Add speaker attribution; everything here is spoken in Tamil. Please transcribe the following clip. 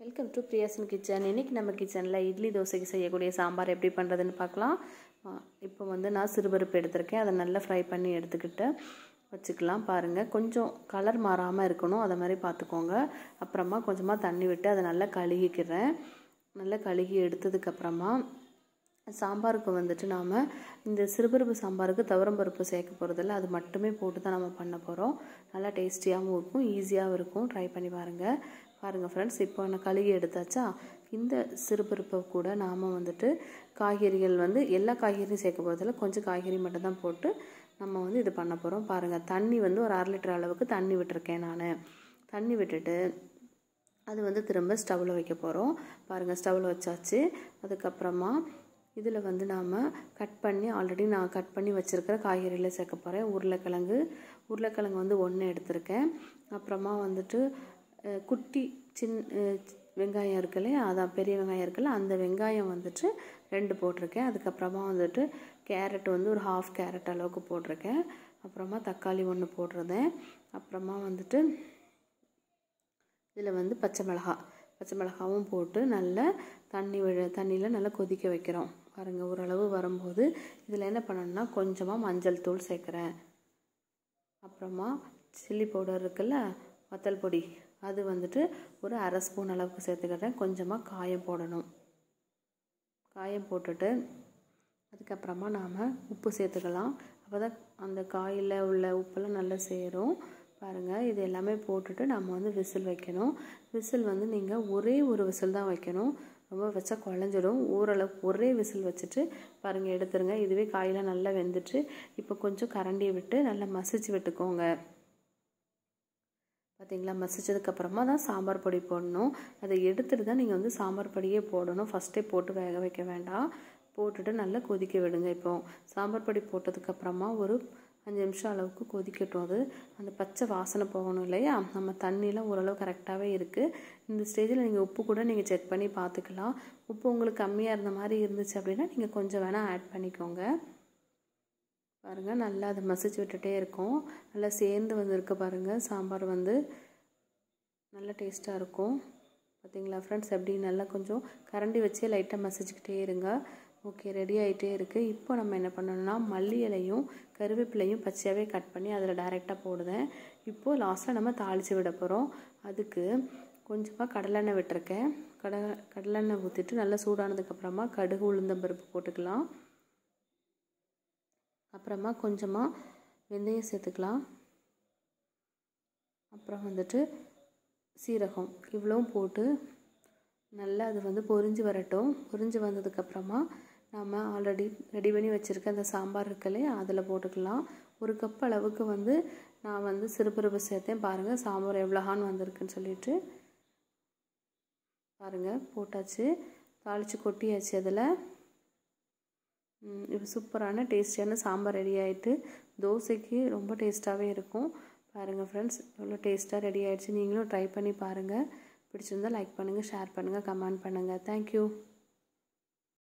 Speaker 1: வெல்கம் டு பிரியாசன் கிச்சன் இன்றைக்கி நம்ம கிச்சனில் இட்லி தோசைக்கு செய்யக்கூடிய சாம்பார் எப்படி பண்ணுறதுன்னு பார்க்கலாம் இப்போ வந்து நான் சிறுபருப்பு எடுத்திருக்கேன் அதை நல்லா ஃப்ரை பண்ணி எடுத்துக்கிட்டு வச்சுக்கலாம் பாருங்கள் கொஞ்சம் கலர் மாறாமல் இருக்கணும் அதை மாதிரி பார்த்துக்கோங்க அப்புறமா கொஞ்சமாக தண்ணி விட்டு அதை நல்லா கழுகிக்கிறேன் நல்லா கழுகி எடுத்ததுக்கப்புறமா சாம்பாருக்கு வந்துட்டு நாம் இந்த சிறுபருப்பு சாம்பாருக்கு துவரம்பருப்பு சேர்க்க போகிறதில்ல அது மட்டுமே போட்டு தான் நம்ம பண்ண போகிறோம் நல்லா டேஸ்டியாகவும் இருக்கும் ஈஸியாகவும் இருக்கும் ட்ரை பண்ணி பாருங்கள் பாருங்கள் ஃப்ரெண்ட்ஸ் இப்போ நான் கழுகி எடுத்தாச்சா இந்த சிறுபருப்பை கூட நாம் வந்துட்டு காய்கறிகள் வந்து எல்லா காய்கறியும் சேர்க்க போகிறதில்ல கொஞ்சம் காய்கறி மட்டும் தான் போட்டு நம்ம வந்து இது பண்ண போகிறோம் பாருங்கள் தண்ணி வந்து ஒரு அரை லிட்டர் அளவுக்கு தண்ணி விட்டுருக்கேன் நான் தண்ணி விட்டுட்டு அது வந்து திரும்ப ஸ்டவ்வில் வைக்க போகிறோம் பாருங்கள் ஸ்டவ்வில் வச்சாச்சு அதுக்கப்புறமா இதில் வந்து நாம் கட் பண்ணி ஆல்ரெடி நான் கட் பண்ணி வச்சுருக்கிற காய்கறியில் சேர்க்க போகிறேன் உருளைக்கிழங்கு உருளைக்கிழங்கு வந்து ஒன்று எடுத்திருக்கேன் அப்புறமா வந்துட்டு குட்டி சின் வெங்காயம் இருக்குல்ல அதான் பெரிய வெங்காயம் இருக்குல்ல அந்த வெங்காயம் வந்துட்டு ரெண்டு போட்டிருக்கேன் அதுக்கப்புறமா வந்துட்டு கேரட் வந்து ஒரு ஹாஃப் கேரட் அளவுக்கு போட்டிருக்கேன் அப்புறமா தக்காளி ஒன்று போட்டிருந்தேன் அப்புறமா வந்துட்டு இதில் வந்து பச்சை மிளகா பச்சை மிளகாவும் போட்டு நல்லா தண்ணி விழ தண்ணியில் நல்லா கொதிக்க வைக்கிறோம் பாருங்கள் ஓரளவு வரும்போது இதில் என்ன பண்ணணும்னா கொஞ்சமாக மஞ்சள் தூள் சேர்க்குறேன் அப்புறமா சில்லி பவுடர் இருக்குல்ல வத்தல் பொடி அது வந்துட்டு ஒரு அரை ஸ்பூன் அளவுக்கு சேர்த்துக்கிறேன் கொஞ்சமாக காயம் போடணும் காயம் போட்டுட்டு அதுக்கப்புறமா நாம் உப்பு சேர்த்துக்கலாம் அப்போ தான் அந்த காயில் உள்ள உப்பெல்லாம் நல்லா சேரும் பாருங்கள் இது எல்லாமே போட்டுட்டு நம்ம வந்து விசில் வைக்கணும் விசில் வந்து நீங்கள் ஒரே ஒரு விசில் தான் வைக்கணும் ரொம்ப வச்சா குழஞ்சிடும் ஓரளவு ஒரே விசில் வச்சுட்டு பாருங்கள் எடுத்துருங்க இதுவே காயெல்லாம் நல்லா வெந்துட்டு இப்போ கொஞ்சம் கரண்டியை விட்டு நல்லா மசிச்சு விட்டுக்கோங்க பார்த்தீங்களா மசிச்சதுக்கப்புறமா தான் சாம்பார் பொடி போடணும் அதை எடுத்துகிட்டு தான் நீங்கள் வந்து சாம்பார் பொடியே போடணும் ஃபஸ்ட்டே போட்டு வேக வைக்க வேண்டாம் போட்டுட்டு நல்லா கொதிக்க விடுங்க இப்போ சாம்பார் பொடி போட்டதுக்கப்புறமா ஒரு அஞ்சு நிமிஷம் அளவுக்கு கொதிக்கட்டும் அது அந்த பச்சை வாசனை போகணும் இல்லையா நம்ம தண்ணியெலாம் ஓரளவு கரெக்டாகவே இருக்குது இந்த ஸ்டேஜில் நீங்கள் உப்பு கூட நீங்கள் செக் பண்ணி பார்த்துக்கலாம் உப்பு உங்களுக்கு கம்மியாக இருந்த மாதிரி இருந்துச்சு அப்படின்னா நீங்கள் கொஞ்சம் வேணால் ஆட் பண்ணிக்கோங்க பாருங்கள் நல்லா அதை மசிச்சு விட்டுட்டே இருக்கும் நல்லா சேர்ந்து வந்து இருக்க பாருங்கள் சாம்பார் வந்து நல்ல டேஸ்ட்டாக இருக்கும் பார்த்தீங்களா ஃப்ரெண்ட்ஸ் எப்படி நல்லா கொஞ்சம் கரண்டி வச்சே லைட்டாக மசிச்சுக்கிட்டே இருங்க ஓகே ரெடி ஆகிட்டே இருக்குது இப்போ நம்ம என்ன பண்ணணும்னா மல்லி இலையும் கருவேப்பிலையும் பச்சையாகவே கட் பண்ணி அதில் டைரெக்டாக போடுதேன் இப்போது லாஸ்ட்டில் நம்ம தாளித்து விட போகிறோம் அதுக்கு கொஞ்சமாக கடலெண்ணெய் விட்டுருக்கேன் கட கடலெண்ணெய் ஊற்றிட்டு நல்லா சூடானதுக்கப்புறமா கடுகு உளுந்தம்பருப்பு போட்டுக்கலாம் அப்புறமா கொஞ்சமாக வெந்தயம் சேர்த்துக்கலாம் அப்புறம் வந்துட்டு சீரகம் இவ்வளவும் போட்டு நல்லா அது வந்து பொரிஞ்சு வரட்டும் பொரிஞ்சு வந்ததுக்கப்புறமா நம்ம ஆல்ரெடி ரெடி பண்ணி வச்சுருக்க அந்த சாம்பார் இருக்கலே அதில் போட்டுக்கலாம் ஒரு கப் அளவுக்கு வந்து நான் வந்து சிறுபருப்பு சேர்த்தேன் பாருங்கள் சாம்பார் எவ்வளோஹான்னு வந்திருக்குன்னு சொல்லிட்டு பாருங்கள் போட்டாச்சு தாளித்து கொட்டியாச்சு அதில் இப்போ சூப்பரான டேஸ்டியான சாம்பார் ரெடி ஆகிட்டு தோசைக்கு ரொம்ப டேஸ்ட்டாகவே இருக்கும் பாருங்கள் ஃப்ரெண்ட்ஸ் எவ்வளோ டேஸ்ட்டாக ரெடி ஆகிடுச்சு நீங்களும் ட்ரை பண்ணி பாருங்கள் பிடிச்சிருந்தால் லைக் பண்ணுங்கள் ஷேர் பண்ணுங்கள் கமெண்ட் பண்ணுங்கள் தேங்க்யூ